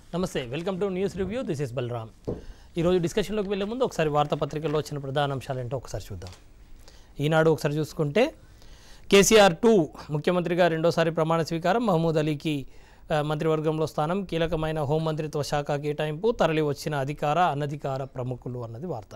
నమస్తే welcome to news review this is Balaram ఈరోజు డిస్కషన్లోకి వెళ్ళే ముందు ఒకసారి వార్తాపత్రికల్లో వచ్చిన ప్రధాన అంశాలు ఏంటో ఒకసారి చూద్దాం ఈనాడు ఒకసారి చూసుకుంటే కేసీఆర్ టూ ముఖ్యమంత్రిగా రెండోసారి ప్రమాణ స్వీకారం మహమూద్ అలీకి ఆ, మంత్రివర్గంలో స్థానం కీలకమైన హోంమంత్రిత్వ శాఖ కేటాయింపు తరలి వచ్చిన అధికార అనధికార ప్రముఖులు అన్నది వార్త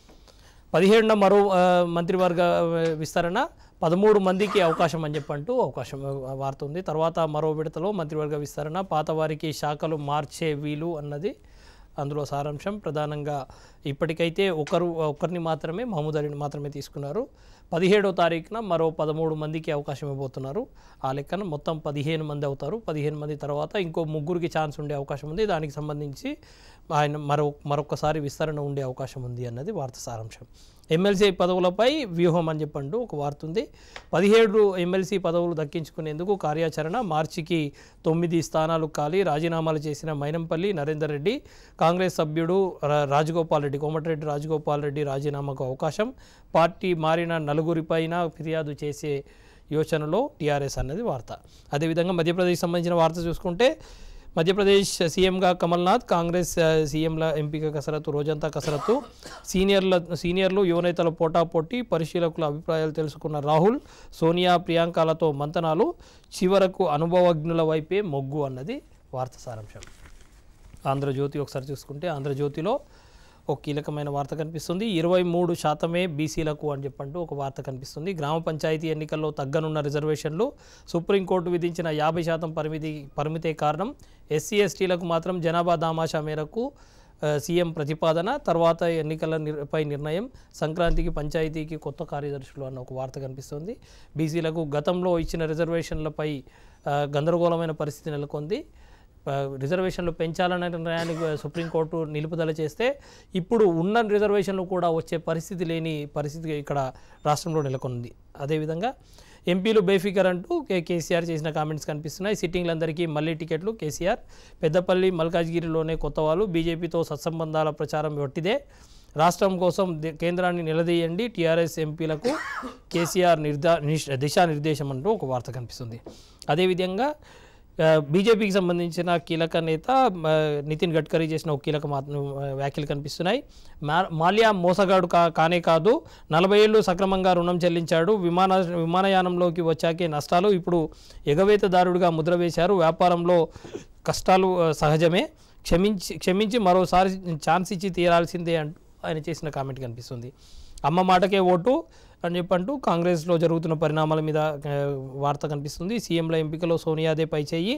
పదిహేడున మరో ఆ, మంత్రివర్గ ఆ, విస్తరణ పదమూడు మందికి అవకాశం అని చెప్పంటూ అవకాశం ఆ, వార్త ఉంది తర్వాత మరో విడతలో మంత్రివర్గ విస్తరణ పాత వారికి శాఖలు మార్చే వీలు అన్నది అందులో సారాంశం ప్రధానంగా ఇప్పటికైతే ఒకరు ఒకరిని మాత్రమే మహమూద్ అలీని మాత్రమే తీసుకున్నారు పదిహేడో తారీఖున మరో పదమూడు మందికి అవకాశం ఇవ్వబోతున్నారు ఆ లెక్కన మొత్తం పదిహేను మంది అవుతారు పదిహేను మంది తర్వాత ఇంకో ముగ్గురికి ఛాన్స్ ఉండే అవకాశం ఉంది దానికి సంబంధించి ఆయన మరో మరొకసారి విస్తరణ ఉండే అవకాశం ఉంది అన్నది వార్త సారాంశం ఎమ్మెల్సీ పదవులపై వ్యూహం అని చెప్పండు ఒక వార్త ఉంది పదిహేడు ఎమ్మెల్సీ పదవులు దక్కించుకునేందుకు కార్యాచరణ మార్చికి తొమ్మిది స్థానాలు ఖాళీ రాజీనామాలు చేసిన మైనంపల్లి నరేందర్ రెడ్డి కాంగ్రెస్ సభ్యుడు రా- రాజగోపాల్ రెడ్డి కోమటిరెడ్డి రాజగోపాల్ రెడ్డి రాజీనామాకు అవకాశం పార్టీ మారిన నలుగురిపైన ఫిర్యాదు చేసే యోచనలో టీఆర్ఎస్ అన్నది వార్త అదేవిధంగా మధ్యప్రదేశ్ సంబంధించిన వార్త చూసుకుంటే మధ్యప్రదేశ్ సీఎంగా కమల్నాథ్ కాంగ్రెస్ ఆ, సీఎంల ఎంపిక కసరత్తు రోజంతా కసరత్తు సీనియర్ల సీనియర్లు యువనేతల పోటాపోటీ పరిశీలకుల అభిప్రాయాలు తెలుసుకున్న రాహుల్ సోనియా ప్రియాంకలతో మంతనాలు చివరకు అనుభవజ్ఞుల వైపే మొగ్గు అన్నది వార్త సారాంశం ఆంధ్రజ్యోతి ఒకసారి చూసుకుంటే ఆంధ్రజ్యోతిలో ఒక కీలకమైన వార్త కనిపిస్తుంది ఇరవై మూడు శాతమే బీసీలకు అని చెప్పంటూ ఒక వార్త కనిపిస్తుంది గ్రామ పంచాయతీ ఎన్నికల్లో తగ్గనున్న రిజర్వేషన్లు సుప్రీంకోర్టు విధించిన యాభై శాతం పరిమితి పరిమితే కారణం ఎస్సీ ఎస్టీలకు మాత్రం జనాభా దామాషా మేరకు ఆ, సీఎం ప్రతిపాదన తర్వాత ఎన్నికల నిర్- పై నిర్ణయం సంక్రాంతికి పంచాయతీకి కొత్త కార్యదర్శులు అన్న ఒక వార్త కనిపిస్తుంది బీసీలకు గతంలో ఇచ్చిన రిజర్వేషన్లపై ఆ, గందరగోళమైన పరిస్థితి నెలకొంది ఆ, రిజర్వేషన్లు పెంచాలనే నిర్ణయానికి సుప్రీంకోర్టు నిలుపుదల చేస్తే ఇప్పుడు ఉన్న రిజర్వేషన్లు కూడా వచ్చే పరిస్థితి లేని పరిస్థితి ఇక్కడ రాష్ట్రంలో నెలకొంది అదేవిధంగా ఎంపీలు బేఫికర్ అంటూ కే కేసీఆర్ చేసిన కామెంట్స్ కనిపిస్తున్నాయి సిట్టింగ్లందరికీ మళ్ళీ టికెట్లు కేసీఆర్ పెద్దపల్లి మల్కాజ్గిరిలోనే కొత్త వాళ్ళు బీజేపీతో సత్సంబంధాల ప్రచారం వట్టిదే రాష్ట్రం కోసం ది- కేంద్రాన్ని నిలదీయండి టీఆర్ఎస్ ఎంపీలకు కేసీఆర్ నిర్దా నిష్- దిశానిర్దేశం అంటూ ఒక వార్త కనిపిస్తుంది అదేవిధంగా ఆ, బీజేపీకి సంబంధించిన కీలక నేత ఆ, నితిన్ గడ్కరీ చేసిన ఒక కీలక మా- వ్యాఖ్యలు కనిపిస్తున్నాయి మా- మాల్యా మోసగాడు కా కానే కాదు నలభై ఏళ్ళు సక్రమంగా రుణం చెల్లించాడు విమాన విమానయానంలోకి వచ్చాకే నష్టాలు ఇప్పుడు ఎగవేతదారుడిగా ముద్ర వేశారు వ్యాపారంలో కష్టాలు ఆ, సహజమే క్షమించి క్షమించి మరోసారి ఛాన్స్ ఇచ్చి తీరాల్సిందే అంటూ ఆయన చేసిన కామెంట్ కనిపిస్తుంది అమ్మ మాటకే ఓటు అని చెప్పంటూ కాంగ్రెస్లో జరుగుతున్న పరిణామాల మీద ఆ, వార్త కనిపిస్తుంది సీఎంల ఎంపికలో సోనియాదే పై చేయి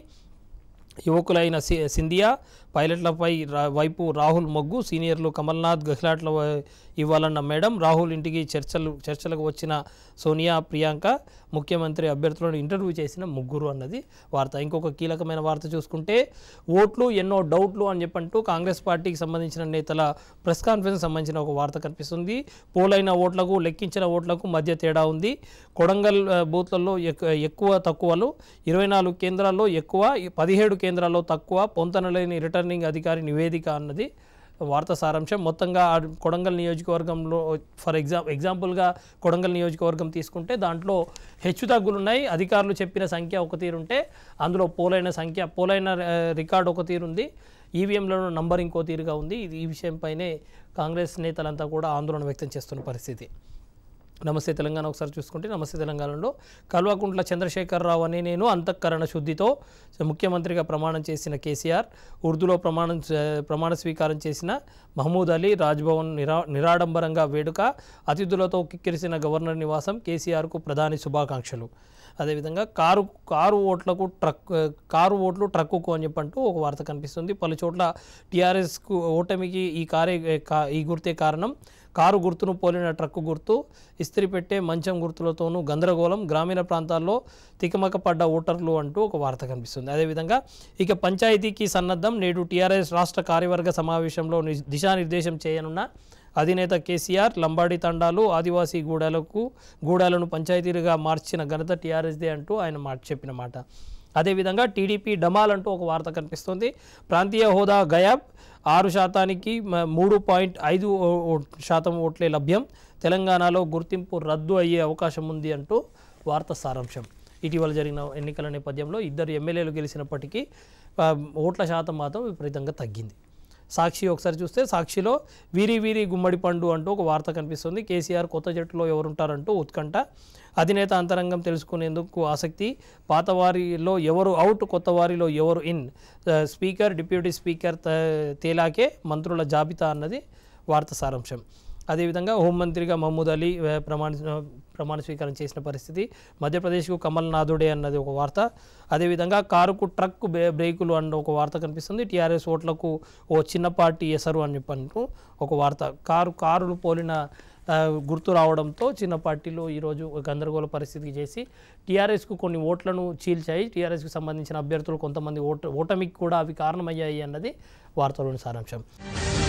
యువకులైన సి సింధియా పైలట్లపై రా- వైపు రాహుల్ మొగ్గు సీనియర్లు కమల్నాథ్ గహ్లాట్ల వై- ఇవ్వాలన్న మేడం రాహుల్ ఇంటికి చర్చలు చర్చలకు వచ్చిన సోనియా ప్రియాంక ముఖ్యమంత్రి అభ్యర్థులను ఇంటర్వ్యూ చేసిన ముగ్గురు అన్నది వార్త ఇంకొక కీలకమైన వార్త చూసుకుంటే ఓట్లు ఎన్నో డౌట్లు అని చెప్పంటూ కాంగ్రెస్ పార్టీకి సంబంధించిన నేతల ప్రెస్ కాన్ఫరెన్స్ సంబంధించిన ఒక వార్త కనిపిస్తుంది పోలైన ఓట్లకు లెక్కించిన ఓట్లకు మధ్య తేడా ఉంది కొడంగల్ ఆ, బూత్లలో ఎక్కు- ఎక్కువ తక్కువలు ఇరవై నాలుగు కేంద్రాల్లో ఎక్కువ ఈ పదిహేడు కేంద్రాల్లో తక్కువ పొంతనలేని రిటర్నింగ్ అధికారి నివేదిక అన్నది వార్త సారాంశం మొత్తంగా ఆ కొడంగల్ నియోజకవర్గంలో ఫర్ ఎగ్జామ్ ఎగ్జాంపుల్గా కొడంగల్ నియోజకవర్గం తీసుకుంటే దాంట్లో హెచ్చు తగ్గులు ఉన్నాయి అధికారులు చెప్పిన సంఖ్య ఒక తీరుంటే అందులో పోలైన సంఖ్య పోలైన ఆ, రికార్డు ఒక తీరుంది ఈవీఎంలో నంబర్ ఇంకో తీరుగా ఉంది ఇది ఈ విషయంపైనే కాంగ్రెస్ నేతలంతా కూడా ఆందోళన వ్యక్తం చేస్తున్న పరిస్థితి నమస్తే తెలంగాణ ఒకసారి చూసుకుంటే నమస్తే తెలంగాణలో కల్వకుంట్ల చంద్రశేఖరరావు అనే నేను అంతఃకరణ శుద్ధితో ముఖ్యమంత్రిగా ప్రమాణం చేసిన కేసీఆర్ ఉర్దూలో ప్రమాణం చే- ప్రమాణ స్వీకారం చేసిన మహమూద్ అలీ రాజ్భవన్ నిరా నిరాడంబరంగా వేడుక అతిథులతో కిక్కిరిసిన గవర్నర్ నివాసం కేసీఆర్కు ప్రధాని శుభాకాంక్షలు అదేవిధంగా కారు కారు ఓట్లకు ట్రక్ కారు ఓట్లు ట్రక్కుకు అని చెప్పంటూ ఒక వార్త కనిపిస్తుంది పలు చోట్ల టీఆర్ఎస్కు ఓటమికి ఈ కారే కా- ఈ గుర్తే కారణం కారు గుర్తును పోలిన ట్రక్కు గుర్తు ఇస్త్రీ పెట్టే మంచం గుర్తులతోనూ గందరగోళం గ్రామీణ ప్రాంతాల్లో తికమక పడ్డ ఓటర్లు అంటూ ఒక వార్త కనిపిస్తుంది అదేవిధంగా ఇక పంచాయతీకి సన్నద్ధం నేడు టీఆర్ఎస్ రాష్ట్ర కార్యవర్గ సమావేశంలో ని- దిశానిర్దేశం చేయనున్న అధినేత కేసీఆర్ లంబాడి తండాలు ఆదివాసీ గూడాలకు గూడాలను పంచాయతీలుగా మార్చిన ఘనత టీఆర్ఎస్దే అంటూ ఆయన మాట చెప్పిన మాట అదేవిధంగా టీడీపీ డమాల్ అంటూ ఒక వార్త కనిపిస్తుంది ప్రాంతీయ హోదా గయాబ్ ఆరు శాతానికి మ- మూడు పాయింట్ ఐదు ఓ- ఓ- శాతం ఓట్లే లభ్యం తెలంగాణలో గుర్తింపు రద్దు అయ్యే అవకాశం ఉంది అంటూ వార్త సారాంశం ఇటీవల జరిగిన ఎన్నికల నేపథ్యంలో ఇద్దరు ఎమ్మెల్యేలు గెలిచినప్పటికీ ఆ, ఓట్ల శాతం మాత్రం విపరీతంగా తగ్గింది సాక్షి ఒకసారి చూస్తే సాక్షిలో వీరి వీరి గుమ్మడి పండు అంటూ ఒక వార్త కనిపిస్తుంది కేసీఆర్ కొత్త జట్టులో ఎవరుంటారంటూ ఉత్కంఠ అధినేత అంతరంగం తెలుసుకునేందుకు ఆసక్తి పాత వారిలో ఎవరు అవుట్ కొత్త వారిలో ఎవరు ఇన్ ఆ, స్పీకర్ డిప్యూటీ స్పీకర్ త- తేలాకే మంత్రుల జాబితా అన్నది వార్త సారాంశం అదేవిధంగా హోంమంత్రిగా మహమూద్ అలీ ఆ, ప్రమాణ ప్రమాణ స్వీకారం చేసిన పరిస్థితి మధ్యప్రదేశ్కు కమల్ నాథుడే అన్నది ఒక వార్త అదేవిధంగా కారుకు ట్రక్ బ్రే- బ్రేకులు అన్న ఒక వార్త కనిపిస్తుంది టీఆర్ఎస్ ఓట్లకు ఓ చిన్నపాటి ఎసరు అని చెప్పంటూ ఒక వార్త కారు కారులు పోలిన ఆ, గుర్తు రావడంతో చిన్న పార్టీలు ఈరోజు గందరగోళ పరిస్థితికి చేసి టీఆర్ఎస్కు కొన్ని ఓట్లను చీల్చాయి టీఆర్ఎస్కు సంబంధించిన అభ్యర్థులు కొంతమంది ఓట ఓటమికి కూడా అవి కారణమయ్యాయి అన్నది వార్తలోని సారాంశం